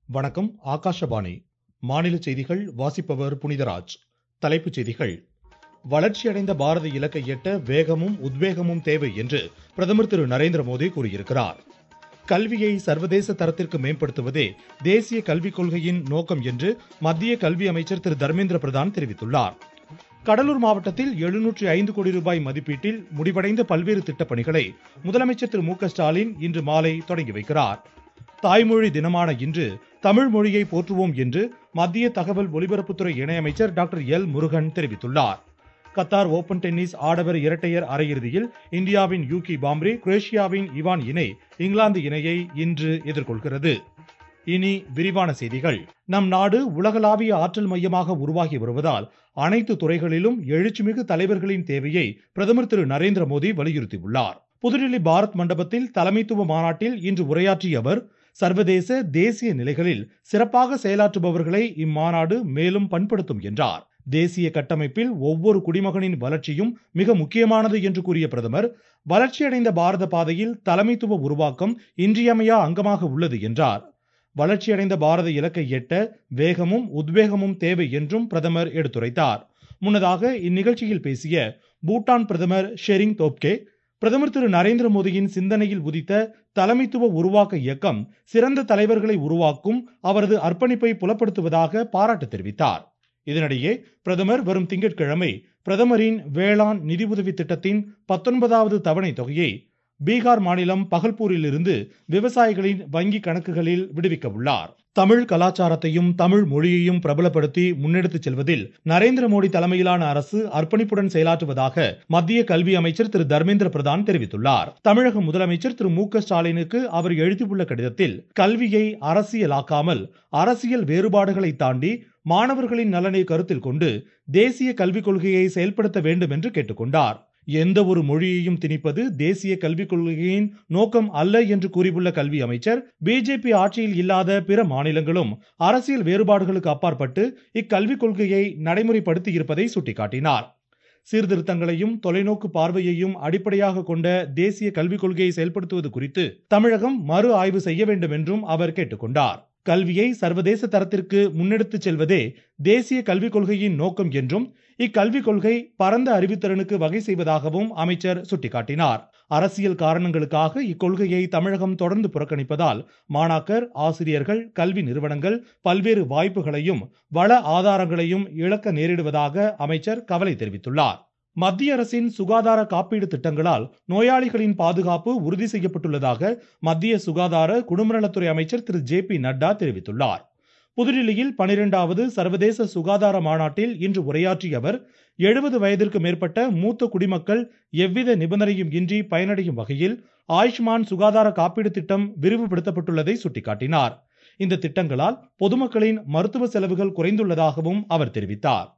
வணக்கம் ஆகாஷவாணி மாநில செய்திகள் வாசிப்பவர் புனிதராஜ் தலைப்புச் செய்திகள் வளர்ச்சியடைந்த பாரத இலக்கை எட்ட வேகமும் உத்வேகமும் தேவை என்று பிரதமர் திரு நரேந்திர மோடி கூறியிருக்கிறார் கல்வியை சர்வதேச தரத்திற்கு மேம்படுத்துவதே தேசிய கல்விக் கொள்கையின் நோக்கம் என்று மத்திய கல்வி அமைச்சர் திரு தர்மேந்திர பிரதான் தெரிவித்துள்ளார் கடலூர் மாவட்டத்தில் எழுநூற்றி ஐந்து கோடி ரூபாய் மதிப்பீட்டில் முடிவடைந்த பல்வேறு திட்டப் பணிகளை முதலமைச்சர் திரு மு க ஸ்டாலின் இன்று மாலை தொடங்கி வைக்கிறார் தாய்மொழி தினமான இன்று தமிழ் மொழியை போற்றுவோம் என்று மத்திய தகவல் ஒலிபரப்புத்துறை இணையமைச்சர் டாக்டர் எல் முருகன் தெரிவித்துள்ளார் கத்தார் ஓபன் டென்னிஸ் ஆடவர் இரட்டையர் அரையிறுதியில் இந்தியாவின் யூகி பாம்ரி குரேஷியாவின் இவான் இணை இங்கிலாந்து இணையை இன்று எதிர்கொள்கிறது இனி விரிவான செய்திகள் நம் நாடு உலகளாவிய ஆற்றல் மையமாக உருவாகி வருவதால் அனைத்து துறைகளிலும் எழுச்சிமிகு தலைவர்களின் தேவையை பிரதமர் திரு நரேந்திர மோடி வலியுறுத்தியுள்ளார் புதுடில்லி பாரத் மண்டபத்தில் தலைமைத்துவ மாநாட்டில் இன்று உரையாற்றிய அவர் சர்வதேச தேசிய நிலைகளில் சிறப்பாக செயலாற்றுபவர்களை இம்மாநாடு மேலும் பண்படுத்தும் என்றார் தேசிய கட்டமைப்பில் ஒவ்வொரு குடிமகனின் வளர்ச்சியும் மிக முக்கியமானது என்று கூறிய பிரதமர் வளர்ச்சியடைந்த பாரத பாதையில் தலைமைத்துவ உருவாக்கம் இன்றியமையா அங்கமாக உள்ளது என்றார் வளர்ச்சியடைந்த பாரத இலக்கை எட்ட வேகமும் உத்வேகமும் தேவை என்றும் பிரதமர் எடுத்துரைத்தார் முன்னதாக இந்நிகழ்ச்சியில் பேசிய பூட்டான் பிரதமர் ஷெரிங் தோப்கே பிரதமர் திரு நரேந்திர மோடியின் சிந்தனையில் உதித்த தலைமைத்துவ உருவாக்க இயக்கம் சிறந்த தலைவர்களை உருவாக்கும் அவரது அர்ப்பணிப்பை புலப்படுத்துவதாக பாராட்டு தெரிவித்தார் இதனிடையே பிரதமர் வரும் திங்கட்கிழமை பிரதமரின் வேளாண் நிதியுதவி திட்டத்தின் பத்தொன்பதாவது தவணை தொகையை பீகார் மாநிலம் பகல்பூரில் இருந்து விவசாயிகளின் வங்கி கணக்குகளில் விடுவிக்க உள்ளார் தமிழ் கலாச்சாரத்தையும் தமிழ் மொழியையும் பிரபலப்படுத்தி முன்னெடுத்துச் செல்வதில் நரேந்திர மோடி தலைமையிலான அரசு அர்ப்பணிப்புடன் செயலாற்றுவதாக மத்திய கல்வி அமைச்சர் திரு தர்மேந்திர பிரதான் தெரிவித்துள்ளார் தமிழக முதலமைச்சர் திரு மு க ஸ்டாலினுக்கு அவர் எழுதியுள்ள கடிதத்தில் கல்வியை அரசியலாக்காமல் அரசியல் வேறுபாடுகளை தாண்டி மாணவர்களின் நலனை கருத்தில் கொண்டு தேசிய கல்விக் கொள்கையை செயல்படுத்த வேண்டும் என்று கேட்டுக்கொண்டார் எந்த ஒரு மொழியையும் திணிப்பது தேசிய கல்விக் கொள்கையின் நோக்கம் அல்ல என்று கூறியுள்ள கல்வி அமைச்சர் பிஜேபி ஆட்சியில் இல்லாத பிற மாநிலங்களும் அரசியல் வேறுபாடுகளுக்கு அப்பாற்பட்டு இக்கல்விக் கொள்கையை நடைமுறைப்படுத்தி இருப்பதை சுட்டிக்காட்டினார் சீர்திருத்தங்களையும் தொலைநோக்கு பார்வையையும் அடிப்படையாக கொண்ட தேசிய கல்விக் கொள்கையை செயல்படுத்துவது குறித்து தமிழகம் மறு ஆய்வு செய்ய வேண்டும் என்றும் அவர் கேட்டுக்கொண்டார் கல்வியை சர்வதேச தரத்திற்கு முன்னெடுத்துச் செல்வதே தேசிய கல்விக் கொள்கையின் நோக்கம் என்றும் இக்கல்விக் கொள்கை பரந்த அறிவுத்திறனுக்கு வகை செய்வதாகவும் அமைச்சர் சுட்டிக்காட்டினார் அரசியல் காரணங்களுக்காக இக்கொள்கையை தமிழகம் தொடர்ந்து புறக்கணிப்பதால் மாணாக்கர் ஆசிரியர்கள் கல்வி நிறுவனங்கள் பல்வேறு வாய்ப்புகளையும் வள ஆதாரங்களையும் இழக்க நேரிடுவதாக அமைச்சர் கவலை தெரிவித்துள்ளார் மத்திய அரசின் சுகாதார காப்பீடு திட்டங்களால் நோயாளிகளின் பாதுகாப்பு உறுதி செய்யப்பட்டுள்ளதாக மத்திய சுகாதார குடும்பநலத்துறை அமைச்சர் திரு ஜே பி நட்டா தெரிவித்துள்ளார் புதுடில்லியில் பனிரெண்டாவது சர்வதேச சுகாதார மாநாட்டில் இன்று உரையாற்றிய அவர் எழுபது வயதிற்கு மேற்பட்ட மூத்த குடிமக்கள் எவ்வித நிபந்தனையும் இன்றி பயனடையும் வகையில் ஆயுஷ்மான் சுகாதார காப்பீடு திட்டம் விரிவுபடுத்தப்பட்டுள்ளதை சுட்டிக்காட்டினார் இந்த திட்டங்களால் பொதுமக்களின் மருத்துவ செலவுகள் குறைந்துள்ளதாகவும் அவர் தெரிவித்தார்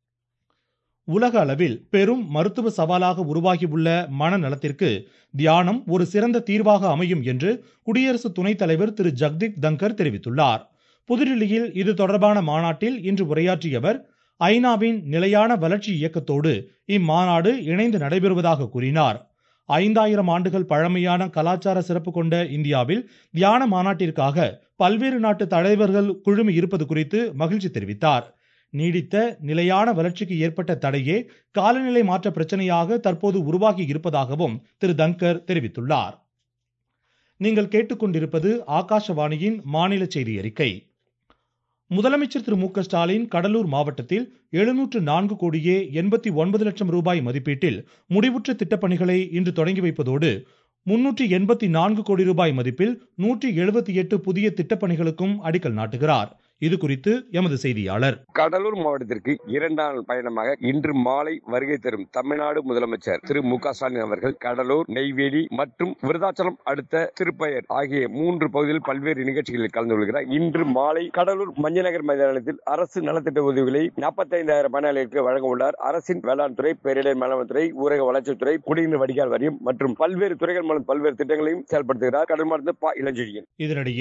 உலக அளவில் பெரும் மருத்துவ சவாலாக உருவாகியுள்ள மனநலத்திற்கு தியானம் ஒரு சிறந்த தீர்வாக அமையும் என்று குடியரசு துணைத் தலைவர் திரு ஜக்தீப் தங்கர் தெரிவித்துள்ளார் புதுடில்லியில் இது தொடர்பான மாநாட்டில் இன்று உரையாற்றிய அவர் ஐநாவின் நிலையான வளர்ச்சி இயக்கத்தோடு இம்மாநாடு இணைந்து நடைபெறுவதாக கூறினார் ஐந்தாயிரம் ஆண்டுகள் பழமையான கலாச்சார சிறப்பு கொண்ட இந்தியாவில் தியான மாநாட்டிற்காக பல்வேறு நாட்டு தலைவர்கள் குழுமி இருப்பது குறித்து மகிழ்ச்சி தெரிவித்தார் நீடித்த நிலையான வளர்ச்சிக்கு ஏற்பட்ட தடையே காலநிலை மாற்ற பிரச்சனையாக தற்போது உருவாகி இருப்பதாகவும் திரு தங்கர் தெரிவித்துள்ளார் நீங்கள் கேட்டுக்கொண்டிருப்பது ஆகாஷவாணியின் மாநில செய்தி அறிக்கை முதலமைச்சர் திரு மு க ஸ்டாலின் கடலூர் மாவட்டத்தில் எழுநூற்று நான்கு கோடியே எண்பத்தி ஒன்பது லட்சம் ரூபாய் மதிப்பீட்டில் முடிவுற்ற திட்டப்பணிகளை இன்று தொடங்கி வைப்பதோடு முன்னூற்றி எண்பத்தி நான்கு கோடி ரூபாய் மதிப்பில் நூற்றி எழுபத்தி எட்டு புதிய திட்டப்பணிகளுக்கும் அடிக்கல் நாட்டுகிறார் இது குறித்து எமது செய்தியாளர் கடலூர் மாவட்டத்திற்கு இரண்டாம் பயணமாக இன்று மாலை வருகை தரும் தமிழ்நாடு முதலமைச்சர் திரு மு க ஸ்டாலின் அவர்கள் கடலூர் நெய்வேலி மற்றும் விருதாச்சலம் அடுத்த திருப்பயர் ஆகிய மூன்று பகுதியில் பல்வேறு நிகழ்ச்சிகளில் கலந்து கொள்கிறார் இன்று மாலை கடலூர் மஞ்சநகர் மைதானத்தில் அரசு நலத்திட்ட உதவிகளை நாற்பத்தைந்தாயிரம் பயனாளிகளுக்கு வழங்க உள்ளார் அரசின் வேளாண் துறை பேரிடர் மேலாண்மைத்துறை ஊரக வளர்ச்சித்துறை குடிநீர் வடிகால் வாரியம் மற்றும் பல்வேறு துறைகள் மூலம் பல்வேறு திட்டங்களையும் செயல்படுத்துகிறார் கடல் மாவட்டத்தில் பா இளஞ்செழியன் இதனிடையே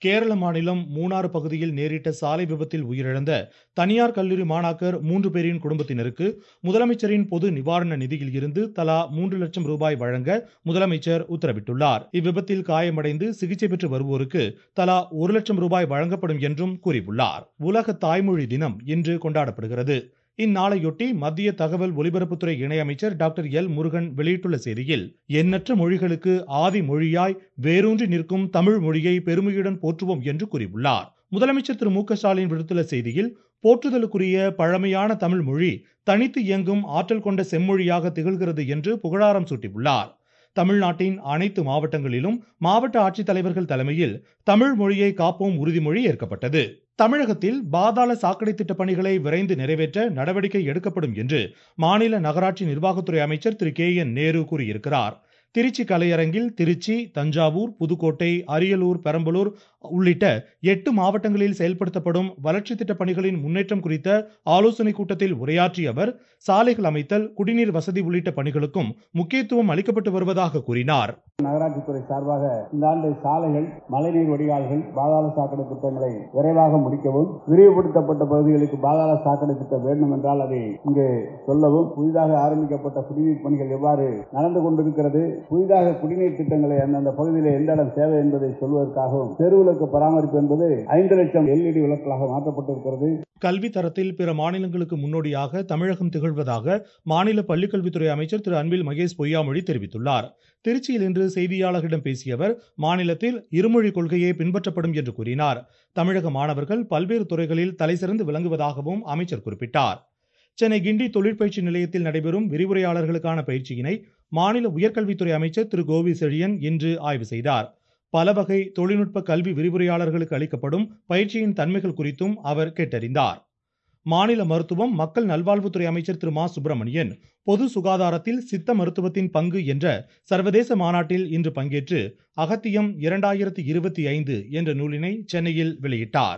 கேரள மாநிலம் மூணாறு பகுதியில் நேரிட்ட சாலை விபத்தில் உயிரிழந்த தனியார் கல்லூரி மாணாக்கர் மூன்று பேரின் குடும்பத்தினருக்கு முதலமைச்சரின் பொது நிவாரண நிதியில் இருந்து தலா மூன்று லட்சம் ரூபாய் வழங்க முதலமைச்சர் உத்தரவிட்டுள்ளார் இவ்விபத்தில் காயமடைந்து சிகிச்சை பெற்று வருவோருக்கு தலா ஒரு லட்சம் ரூபாய் வழங்கப்படும் என்றும் கூறியுள்ளார் உலக தாய்மொழி தினம் இன்று கொண்டாடப்படுகிறது இந்நாளையொட்டி மத்திய தகவல் ஒலிபரப்புத்துறை இணையமைச்சர் டாக்டர் எல் முருகன் வெளியிட்டுள்ள செய்தியில் எண்ணற்ற மொழிகளுக்கு ஆதி மொழியாய் வேரூன்றி நிற்கும் தமிழ் மொழியை பெருமையுடன் போற்றுவோம் என்று கூறியுள்ளார் முதலமைச்சர் திரு மு க ஸ்டாலின் விடுத்துள்ள செய்தியில் போற்றுதலுக்குரிய பழமையான தமிழ் மொழி தனித்து இயங்கும் ஆற்றல் கொண்ட செம்மொழியாக திகழ்கிறது என்று புகழாரம் சூட்டியுள்ளார் தமிழ்நாட்டின் அனைத்து மாவட்டங்களிலும் மாவட்ட ஆட்சித்தலைவர்கள் தலைமையில் தமிழ் மொழியை காப்போம் உறுதிமொழி ஏற்கப்பட்டது தமிழகத்தில் பாதாள சாக்கடை திட்ட பணிகளை விரைந்து நிறைவேற்ற நடவடிக்கை எடுக்கப்படும் என்று மாநில நகராட்சி நிர்வாகத்துறை அமைச்சர் திரு கே என் நேரு கூறியிருக்கிறார் திருச்சி கலையரங்கில் திருச்சி தஞ்சாவூர் புதுக்கோட்டை அரியலூர் பெரம்பலூர் உள்ளிட்ட எட்டு மாவட்டங்களில் செயல்படுத்தப்படும் வளர்ச்சி திட்ட பணிகளின் முன்னேற்றம் குறித்த ஆலோசனைக் கூட்டத்தில் உரையாற்றிய அவர் சாலைகள் அமைத்தல் குடிநீர் வசதி உள்ளிட்ட பணிகளுக்கும் முக்கியத்துவம் அளிக்கப்பட்டு வருவதாக கூறினார் நகராட்சித்துறை சார்பாக இந்த ஆண்டு சாலைகள் மழைநீர் வடிகால்கள் பாதாள சாக்கடை திட்டங்களை விரைவாக முடிக்கவும் விரிவுபடுத்தப்பட்ட பகுதிகளுக்கு பாதாள சாக்கடை திட்டம் வேண்டும் என்றால் அதை இங்கு சொல்லவும் புதிதாக ஆரம்பிக்கப்பட்ட குடிநீர் பணிகள் எவ்வாறு நடந்து கொண்டிருக்கிறது புதிதாக குடிநீர் திட்டங்களை அந்தந்த பகுதியில் எந்த இடம் தேவை என்பதை சொல்வதற்காகவும் தெருவிளக்கு பராமரிப்பு என்பது ஐந்து லட்சம் எல்இடி விளக்குகளாக மாற்றப்பட்டிருக்கிறது கல்வி தரத்தில் பிற மாநிலங்களுக்கு முன்னோடியாக தமிழகம் திகழ்வதாக மாநில பள்ளிக்கல்வித்துறை அமைச்சர் திரு அன்பில் மகேஷ் பொய்யாமொழி தெரிவித்துள்ளார் திருச்சியில் இன்று செய்தியாளர்களிடம் பேசிய அவர் மாநிலத்தில் இருமொழி கொள்கையே பின்பற்றப்படும் என்று கூறினார் தமிழக மாணவர்கள் பல்வேறு துறைகளில் தலைசிறந்து விளங்குவதாகவும் அமைச்சர் குறிப்பிட்டார் சென்னை கிண்டி தொழிற்பயிற்சி நிலையத்தில் நடைபெறும் விரிவுரையாளர்களுக்கான பயிற்சியினை மாநில உயர்கல்வித்துறை அமைச்சர் திரு கோவி செழியன் இன்று ஆய்வு செய்தார் பல வகை தொழில்நுட்ப கல்வி விரிவுரையாளர்களுக்கு அளிக்கப்படும் பயிற்சியின் தன்மைகள் குறித்தும் அவர் கேட்டறிந்தார் மாநில மருத்துவம் மக்கள் நல்வாழ்வுத்துறை அமைச்சர் திரு மா சுப்பிரமணியன் பொது சுகாதாரத்தில் சித்த மருத்துவத்தின் பங்கு என்ற சர்வதேச மாநாட்டில் இன்று பங்கேற்று அகத்தியம் இரண்டாயிரத்தி இருபத்தி ஐந்து என்ற நூலினை சென்னையில் வெளியிட்டார்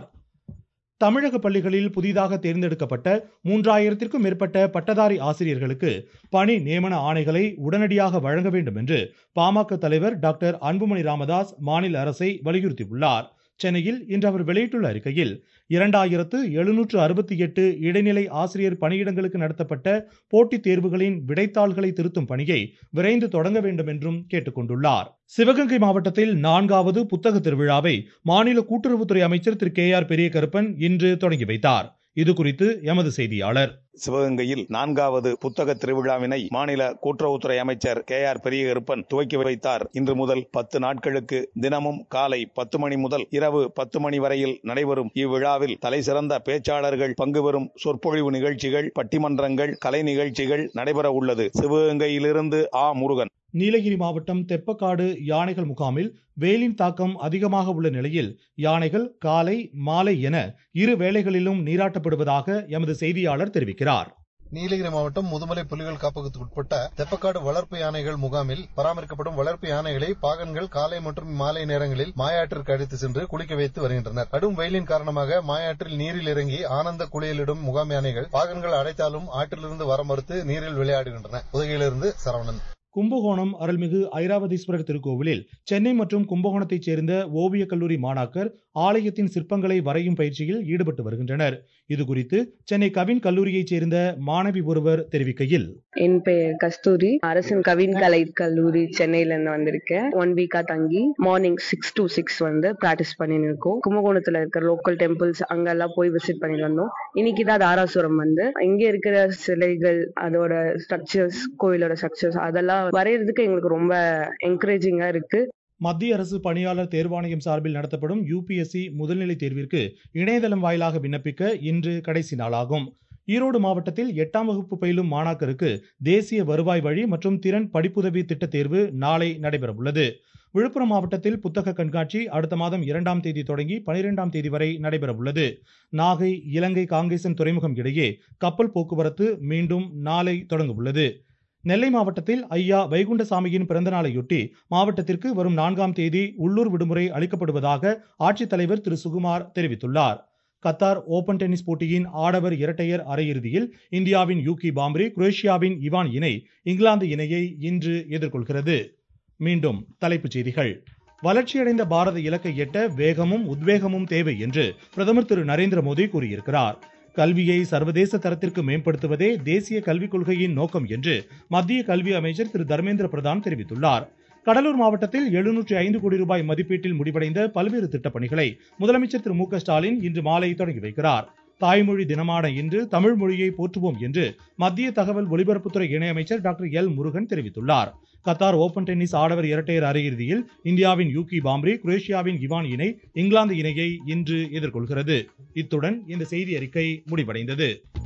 தமிழக பள்ளிகளில் புதிதாக தேர்ந்தெடுக்கப்பட்ட மூன்றாயிரத்திற்கும் மேற்பட்ட பட்டதாரி ஆசிரியர்களுக்கு பணி நியமன ஆணைகளை உடனடியாக வழங்க வேண்டும் என்று பாமக தலைவர் டாக்டர் அன்புமணி ராமதாஸ் மாநில அரசை வலியுறுத்தியுள்ளார் சென்னையில் இன்று அவர் வெளியிட்டுள்ள அறிக்கையில் இரண்டாயிரத்து எழுநூற்று அறுபத்தி எட்டு இடைநிலை ஆசிரியர் பணியிடங்களுக்கு நடத்தப்பட்ட போட்டித் தேர்வுகளின் விடைத்தாள்களை திருத்தும் பணியை விரைந்து தொடங்க வேண்டும் என்றும் கேட்டுக்கொண்டுள்ளார் சிவகங்கை மாவட்டத்தில் நான்காவது புத்தக திருவிழாவை மாநில கூட்டுறவுத்துறை அமைச்சர் திரு கே ஆர் பெரியகருப்பன் இன்று தொடங்கி வைத்தார் இது குறித்து எமது செய்தியாளர் சிவகங்கையில் நான்காவது புத்தக திருவிழாவினை மாநில கூட்டுறவுத்துறை அமைச்சர் கே ஆர் பெரியகருப்பன் துவக்கி வைத்தார் இன்று முதல் பத்து நாட்களுக்கு தினமும் காலை பத்து மணி முதல் இரவு பத்து மணி வரையில் நடைபெறும் இவ்விழாவில் தலைசிறந்த பேச்சாளர்கள் பங்கு பெறும் சொற்பொழிவு நிகழ்ச்சிகள் பட்டிமன்றங்கள் கலை நிகழ்ச்சிகள் நடைபெற உள்ளது சிவகங்கையிலிருந்து ஆ முருகன் நீலகிரி மாவட்டம் தெப்பக்காடு யானைகள் முகாமில் வெயிலின் தாக்கம் அதிகமாக உள்ள நிலையில் யானைகள் காலை மாலை என இரு வேளைகளிலும் நீராட்டப்படுவதாக எமது செய்தியாளர் தெரிவிக்கிறார் நீலகிரி மாவட்டம் முதுமலை புலிகள் காப்பகத்துக்கு உட்பட்ட தெப்பக்காடு வளர்ப்பு யானைகள் முகாமில் பராமரிக்கப்படும் வளர்ப்பு யானைகளை பாகன்கள் காலை மற்றும் மாலை நேரங்களில் மாயாற்றிற்கு அழைத்து சென்று குளிக்க வைத்து வருகின்றனர் கடும் வெயிலின் காரணமாக மாயாற்றில் நீரில் இறங்கி ஆனந்த குளியலிடும் முகாம் யானைகள் பாகன்கள் அடைத்தாலும் ஆற்றிலிருந்து வர மறுத்து நீரில் விளையாடுகின்றன உதகையிலிருந்து சரவணன் கும்பகோணம் அருள்மிகு ஐராவதீஸ்வரர் திருக்கோவிலில் சென்னை மற்றும் கும்பகோணத்தைச் சேர்ந்த ஓவியக் கல்லூரி மாணாக்கர் ஆலயத்தின் சிற்பங்களை வரையும் பயிற்சியில் ஈடுபட்டு வருகின்றனர் இதுகுறித்து சென்னை கவின் கல்லூரியைச் சேர்ந்த மாணவி ஒருவர் தெரிவிக்கையில் என் பெயர் கஸ்தூரி அரசன் கவின் கலை கல்லூரி சென்னையில இருந்து வந்திருக்கேன் ஒன் வீக்கா தங்கி மார்னிங் சிக்ஸ் டு சிக்ஸ் வந்து பிராக்டிஸ் பண்ணிட்டு இருக்கோம் கும்பகோணத்துல இருக்கிற லோக்கல் டெம்பிள்ஸ் அங்கெல்லாம் போய் விசிட் பண்ணிட்டு வந்தோம் இன்னைக்கு தான் தாராசுரம் வந்து இங்க இருக்கிற சிலைகள் அதோட ஸ்ட்ரக்சர்ஸ் கோயிலோட ஸ்ட்ரக்சர்ஸ் அதெல்லாம் வரையறதுக்கு எங்களுக்கு ரொம்ப என்கரேஜிங்கா இருக்கு மத்திய அரசு பணியாளர் தேர்வாணையம் சார்பில் நடத்தப்படும் யுபிஎஸ்சி முதல்நிலை தேர்விற்கு இணையதளம் வாயிலாக விண்ணப்பிக்க இன்று கடைசி நாளாகும் ஈரோடு மாவட்டத்தில் எட்டாம் வகுப்பு பயிலும் மாணாக்கருக்கு தேசிய வருவாய் வழி மற்றும் திறன் படிப்புதவி திட்ட தேர்வு நாளை நடைபெறவுள்ளது விழுப்புரம் மாவட்டத்தில் புத்தக கண்காட்சி அடுத்த மாதம் இரண்டாம் தேதி தொடங்கி பனிரெண்டாம் தேதி வரை நடைபெறவுள்ளது நாகை இலங்கை காங்கேசன் துறைமுகம் இடையே கப்பல் போக்குவரத்து மீண்டும் நாளை தொடங்க உள்ளது நெல்லை மாவட்டத்தில் ஐயா வைகுண்டசாமியின் பிறந்தநாளையொட்டி மாவட்டத்திற்கு வரும் நான்காம் தேதி உள்ளூர் விடுமுறை அளிக்கப்படுவதாக ஆட்சித்தலைவர் திரு சுகுமார் தெரிவித்துள்ளார் கத்தார் ஓபன் டென்னிஸ் போட்டியின் ஆடவர் இரட்டையர் அரையிறுதியில் இந்தியாவின் யூகி பாம்ரி குரேஷியாவின் இவான் இணை இங்கிலாந்து இணையை இன்று எதிர்கொள்கிறது மீண்டும் தலைப்புச் செய்திகள் வளர்ச்சியடைந்த பாரத இலக்கை எட்ட வேகமும் உத்வேகமும் தேவை என்று பிரதமர் திரு நரேந்திர மோடி கூறியிருக்கிறார் கல்வியை சர்வதேச தரத்திற்கு மேம்படுத்துவதே தேசிய கல்விக் கொள்கையின் நோக்கம் என்று மத்திய கல்வி அமைச்சர் திரு தர்மேந்திர பிரதான் தெரிவித்துள்ளார் கடலூர் மாவட்டத்தில் எழுநூற்றி ஐந்து கோடி ரூபாய் மதிப்பீட்டில் முடிவடைந்த பல்வேறு திட்டப் பணிகளை முதலமைச்சர் திரு மு க ஸ்டாலின் இன்று மாலை தொடங்கி வைக்கிறார் தாய்மொழி தினமான இன்று தமிழ் மொழியை போற்றுவோம் என்று மத்திய தகவல் ஒலிபரப்புத்துறை இணையமைச்சர் டாக்டர் எல் முருகன் தெரிவித்துள்ளார் கத்தார் ஓபன் டென்னிஸ் ஆடவர் இரட்டையர் அரையிறுதியில் இந்தியாவின் யூகி பாம்ரி குரேஷியாவின் இவான் இணை இங்கிலாந்து இணையை இன்று எதிர்கொள்கிறது இத்துடன் இந்த செய்தி அறிக்கை முடிவடைந்தது